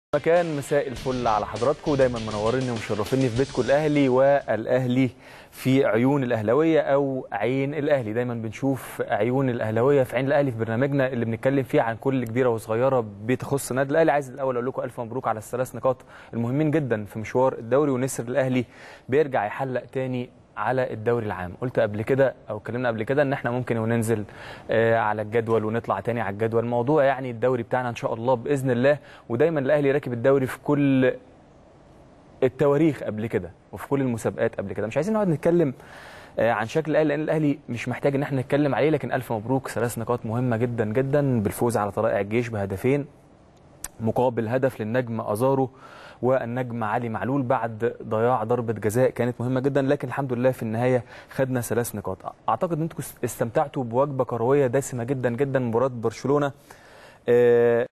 مكان مساء الفل على حضراتكم دايما منوريني ومشرفيني في بيتكم الاهلي والاهلي في عيون الاهلاويه او عين الاهلي دايما بنشوف عيون الاهلاويه في عين الاهلي في برنامجنا اللي بنتكلم فيه عن كل كبيره وصغيره بتخص النادي الاهلي عايز الاول اقول لكم الف مبروك على الثلاث نقاط المهمين جدا في مشوار الدوري ونسر الاهلي بيرجع يحلق تاني على الدوري العام قلت قبل كده او اتكلمنا قبل كده ان احنا ممكن وننزل آه على الجدول ونطلع تاني على الجدول الموضوع يعني الدوري بتاعنا ان شاء الله باذن الله ودايما الاهلي راكب الدوري في كل التواريخ قبل كده وفي كل المسابقات قبل كده مش عايزين نقعد نتكلم آه عن شكل الاهلي لان الاهلي مش محتاج ان احنا نتكلم عليه لكن الف مبروك ثلاث نقاط مهمه جدا جدا بالفوز على طلائع الجيش بهدفين مقابل هدف للنجم ازارو والنجم علي معلول بعد ضياع ضربه جزاء كانت مهمه جدا لكن الحمد لله في النهايه خدنا ثلاث نقاط اعتقد ان انتم استمتعتوا بوجبه كرويه دسمه جدا جدا مباراه برشلونه